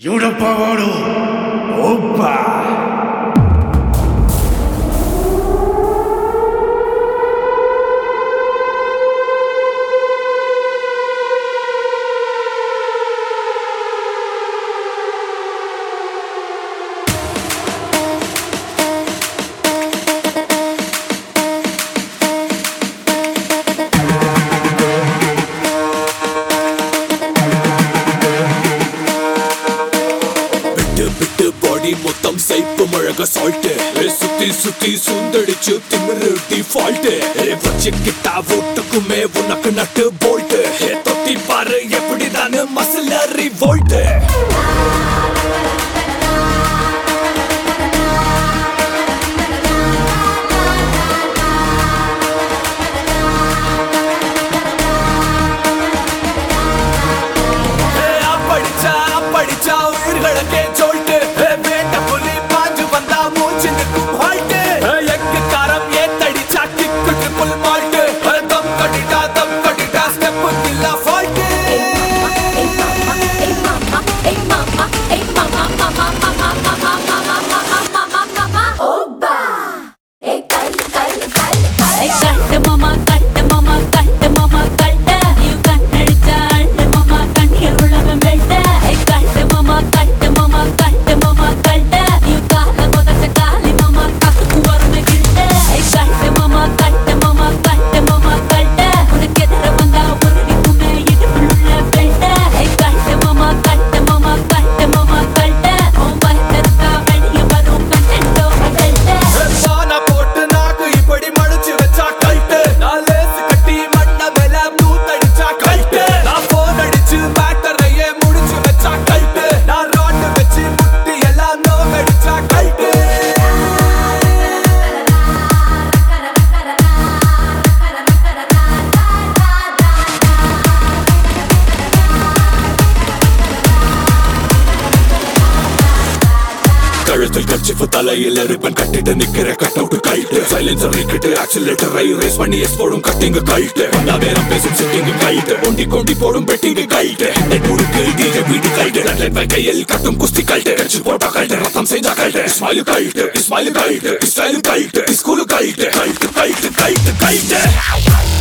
Europa Voro! Opa! விட்டு விட்டு பாடி மொத்தம் சைப்பு முழக சால்ட்டு சுத்தி சுத்தி சுந்தடிச்சு திமிரு டிஃபால்ட்டு வச்சுக்கிட்டா ஓட்டுக்குமே உனக்கு நட்டு போல்ட்டு தொத்தி பாரு எப்படிதான் மசில் ரிவோல்ட்டு படிச்சா படிச்சா உயிர்களுக்கே சொல்லிட்டு வேட்ட புலி பாஞ்சு வந்தா மூச்சு நிற்கும் ஹால்ட்டு எக்கு காரம் ஏத்தடிச்சா கிக்கு ட்ரிபிள் மால்ட்டு தம் கட்டிட்டா தம் கட்டிட்டா ஸ்டெப் இல்ல ஃபால்ட்டு பானை போட்டு நாக்கு இப்படி மடிச்சு வச்சா கல்ட்டு நான் லேசு கட்டி மண்ண மேல தூத்தடிச்சா கல்ட்டு நான் போன் அடிச்சு பேட்டரையே முடிச்சு வச்சா கல்ட்டு நான் ராட்டு வச்சு முட்டி எல்லாம் நோகடிச்சா கல்ட்டு கழுத்தில் கச்சிப்பு தலையில் ரிப்பன் கட்டிட்டு நிக்கிற கட் அவுட் கைட்டு சைலன்சர் நிக்கிட்டு ஆக்சிலேட்டர் ரேஸ் பண்ணி எஸ் போடும் கட்டிங்க கைட்டு வந்தா வேறம் பேசும் சிட்டிங்க கைட்டு ஒண்டி கொண்டி போடும் பெட்டிங்க கைட்டு நெட்முடுக்கு டிஜே வீடு கைட்டு நெட்லைட் வைக்கையில் கட்டும் குஸ்தி கைட்டு கட்சி போட்டா கைட்டு ரத்தம் செஞ்சா கைட்டு இஸ்மாயில் கைட்டு இஸ்மாயில் கைட்டு ஸ்டைல் கைட்டு ஸ்கூல் கைட்டு கைட்டு கைட்டு கைட்டு கைட்டு